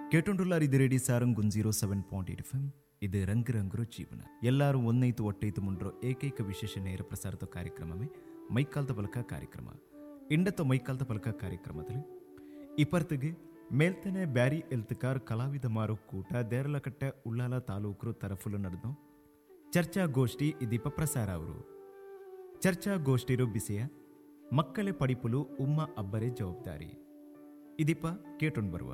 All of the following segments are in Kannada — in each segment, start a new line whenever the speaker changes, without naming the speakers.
ಕೇಟೊಂಡುಲ್ಲಾರ್ ಇದು ರೇಡಿ ಸಾರಂಗ್ ಒಂದು zero seven point eight F M ಇದು ರಂಗ್ ರಂಗ್ರೋ ಜೀವನ ಎಲ್ಲರೂ ಒಂದೈತು ಒಟ್ಟೈತು ಮುಂಡ್ರೋ ಏಕೈಕ ವಿಶೇಷ ನೇರ ಪ್ರಸಾರದ ಕಾರ್ಯಕ್ರಮವೇ ಮೈಕಾಲ್ದ ಬಲಕ ಕಾರ್ಯಕ್ರಮ ಇಂಡತ್ತ ಮೈಕಾಲ್ದ ಬಲಕ ಕಾರ್ಯಕ್ರಮದಲ್ಲಿ ಇಪ್ಪರ್ತಿಗೆ ಮೇಲ್ತನೆ ಬ್ಯಾರಿ ಎಲ್ತಕಾರ್ ಕಲಾವಿದ ಮಾರು ಕೂಟ ದೇರಲಕಟ್ಟೆ ಉಳ್ಳಾಲ ತಾಲೂಕರು ತರಫುಲು ನಡೆದು ಚರ್ಚಾಗೋಷ್ಠಿ ಇದೀಪ ಪ್ರಸಾರ ಅವರು ಚರ್ಚಾಗೋಷ್ಠಿರು ಬಿಸಿಯ ಮಕ್ಕಳೇ ಪಡಿಪುಲು ಉಮ್ಮ ಅಬ್ಬರೇ ಜವಾಬ್ದಾರಿ ಇದೀಪ ಕೇಟೊಂಡು ಬರುವ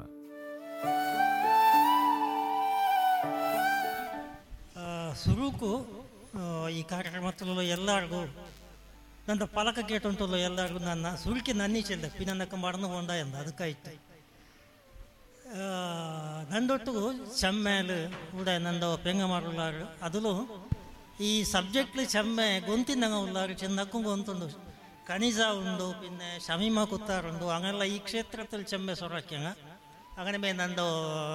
ಸುರುಕು ಈ ಕಾರ್ಯಕ್ರಮದಲ್ಲೂ ಎಲ್ಲರಿಗೂ ನನ್ನ ಪಲಕ ಕೇಟುಂಟಲ್ಲೋ ಎಲ್ಲರಿಗೂ ನನ್ನ ಸುರುಕಿ ನನ್ನಿಚೆಲ್ಲ ಪಿನನ್ನಕ್ಕ ಮಡನು ಹೊಂಡ ಎಂದ ಅದಕ್ಕಾಯ್ತು ನಂದೊಟ್ಟು ಚೆಮ್ಮೇಲು ಕೂಡ ನಂದು ಪೆಂಗ ಮಾಡುಲ್ಲಾರು ಅದಲು ಈ ಸಬ್ಜೆಕ್ಟ್ಲು ಚೆಮ್ಮೆ ಗೊಂತಿನಂಗ ಉಲ್ಲಾರು ಚೆನ್ನಕ್ಕೂ ಗೊಂತುಂಡು ಕಣಿಜ ಉಂಡು ಪಿನ್ನೆ ಶಮೀಮ ಕುತ್ತಾರುಂಡು ಹಂಗೆಲ್ಲ ಈ ಕ್ಷೇತ್ರದಲ್ಲಿ ಚೆಮ್ಮೆ ಸೊರಕ್ಯಂಗ അങ്ങനെ മേ നന്ദോ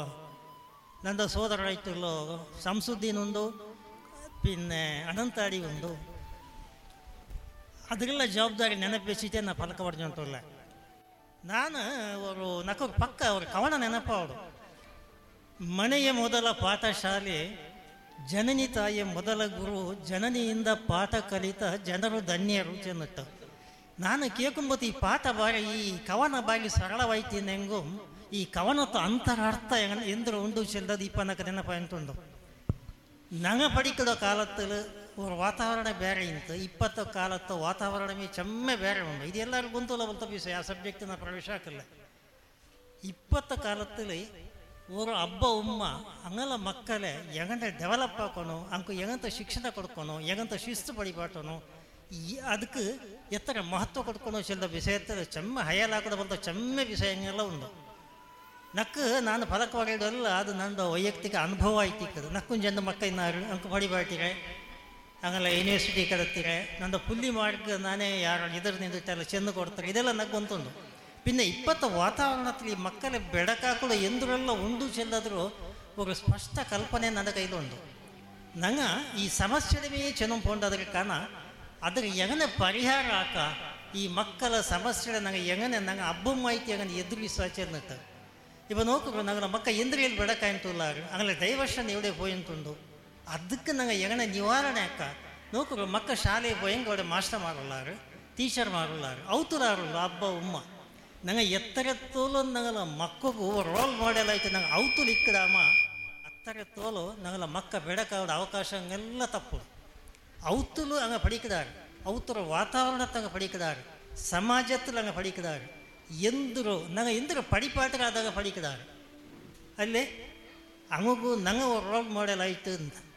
ನಂದು ಸೋದರ ರೈತರು ಸಂಸುದ್ದೀನ್ ಉಂಡು പിന്നെ ಅನಂತಾಡಿ ಉಂಡು ಅದಕ್ಕೆಲ್ಲ ಜವಾಬ್ದಾರಿ ನೆನಪಿಸಿತೆ ನಾ ಫಲಕ ಪಡೆದುಂಟಲ್ಲ ನಾನು ಅವರು ನಕ್ಕ ಪಕ್ಕ ಅವ್ರ ಕವನ ನೆನಪ ಅವರು ಮನೆಯ ಮೊದಲ ಪಾಠಶಾಲೆ ಜನನಿ ತಾಯಿಯ ಮೊದಲ ಗುರು ಜನನಿಯಿಂದ ಪಾಠ ಕಲಿತ ಜನರು ಧನ್ಯರು ಚೆನ್ನುತ್ತ ನಾನು ಕೇಳ್ಕೊಂಬತ್ತು ಈ ಪಾಠ ಬಾರಿ ಈ ಕವನ ಬಾಗಿ ಸರಳವಾಯ್ತು ಹೆಂಗು ಈ ಕವನತ್ತು ಅಂತರಾರ್ಥ ಎಂದ್ರು ಉಂಡು ಚೆಲ್ಲದು ಇಪ್ಪನಕ್ಕೆ ನೆನಪಾಯಿಂಟುಂಡು ನಂಗೆ படிக்கிற காலத்தில் ஒரு ವಾತಾವರಣ ಬೇರೆ ಇಂತು ಇಪ್ಪತ್ತು ಕಾಲತ್ತು ವಾತಾವರಣವೇ ಚೆಮ್ಮೆ ಬೇರೆ ಉಂಡು ಇದು ಎಲ್ಲರೂ ಗೊಂತುಲ ಬಂತ ವಿಷಯ ಆ ಸಬ್ಜೆಕ್ಟ್ ನಾ ಪ್ರವೇಶ ಹಾಕಲ್ಲ ಇಪ್ಪತ್ತು ಕಾಲத்தில் ஒரு ಹಬ್ಬ ಉಮ್ಮ ಅಂಗಲ ಮಕ್ಕಳೇ ಹೆಗಂತ ಡೆವಲಪ್ ಹಾಕೋನು ಅಂಕು ಹೆಗಂತ ಶಿಕ್ಷಣ ಕೊಡ್ಕೊನು ಹೆಗಂತ ಶಿಸ್ತು ಪಡಿಪಾಟನು ಈ ಅದಕ್ಕೆ ಎತ್ತರ ಮಹತ್ವ ಕೊಡ್ಕೊಳೋ ಚೆಲ್ಲ ವಿಷಯத்தில் ಚೆಮ್ಮೆ ಹಯಲಾಕದ ಬಂದ ಚೆಮ್ಮೆ ವಿಷಯಗಳೆಲ್ಲ ಉಂಡು ನಕ್ಕು ನಾನು ಫಲಕ ಹೊಡೆಯೋದಲ್ಲ ಅದು ನಂದು ವೈಯಕ್ತಿಕ ಅನುಭವ ಆಯ್ತಿಕ್ಕದು ನಕ್ಕು ಜನ ಮಕ್ಕ ಇನ್ನಾರು ಅಂಕ ಪಡಿಬಾಟಿರೆ ಹಂಗಲ್ಲ ಯೂನಿವರ್ಸಿಟಿ ಕಡತ್ತೀರೆ ನಂದು ಪುಲ್ಲಿ ಮಾರ್ಗ ನಾನೇ ಯಾರು ಇದ್ರ ನಿಂದಿಟ್ಟೆಲ್ಲ ಚೆಂದ ಕೊಡ್ತಾರೆ ಇದೆಲ್ಲ ನಕ್ಕು ಅಂತುಂಡು പിന്നെ ഇപ്പോഴത്തെ വാതാവരണത്തിൽ ഈ മക്കളെ ಬೆಳಕಾಕಲು ಎಂದರೆಲ್ಲ ಉಂಡು ಚೆಲ್ಲದ್ರು ഒരു ಸ್ಪಷ್ಟ ಕಲ್ಪನೆ ನನ್ನ ಕೈಲುಂಡು ನಂಗ ಈ ಸಮಸ್ಯೆನೇ ಚೆನ್ನ ಪೋಂಡದ್ರ ಕಾರಣ ಅದಕ್ಕೆ ಹೆಂಗನೆ ಪರಿಹಾರ ಹಾಕ ಈ ಮಕ್ಕಳ ಸಮಸ್ಯೆ ನಂಗೆ ಹೆಂಗನೆ ನಂಗೆ ಹಬ್ಬ ಮಾಹಿತಿ ಹೆಂಗನೆ ಎದುರಿಸುವ ಚೆನ್ನತ್ತ ഇപ്പം നോക്കുക ഞങ്ങളുടെ മക്ക എന്തിരയിൽ വിടക്കായിട്ടുള്ളാറ് അങ്ങനെ ഡൈവേർഷൻ എവിടെ പോയിട്ടുണ്ടോ ಅದಕ್ಕೆ ನಂಗೆ ಎಗಣ ನಿವಾರಣೆ ಅಕ್ಕ ನೋಕು ಮಕ್ಕ ಶಾಲೆಗೆ പോയെങ്കിൽ അവിടെ മാസ്റ്റർമാരുള്ളാറ് ടീച്ചർമാരുള്ളാറ് ഔത്തുലാറുള്ളൂ ಅಬ್ಬ ಉಮ್ಮ ನಂಗೆ ಎತ್ತರത്തോಲು ഞങ്ങളെ മക്കൾക്ക് ರೋಲ್ ಮಾಡೆಲ್ ಆಯ್ತು ನಂಗೆ ಔತುಲು ಇಕ್ಕಡಾಮ ಅತ್ತರത്തോಲು ഞങ്ങളെ ಮಕ್ಕ ಬೆಡಕಾವಡ ಅವಕಾಶಗಳೆಲ್ಲ ತಪ್ಪು ಔತುಲು ಹಂಗೆ ಪಡಿಕದಾರು ಔತರ ವಾತಾವರಣத்தை அங்கே படிக்கிறாரு சமாஜத்தில் அங்கே படிக்கிறாரு ಎಂದರು ನಂಗೆ ಎಂದರು ಪಡಿಪಾಠರಾದಾಗ ಪಡಿಕದಾರು ಅಲ್ಲೇ ಹಂಗೂ ನಂಗೆ ರೋಲ್ ಮಾಡೆಲ್ ಆಯಿತು ಅಂತ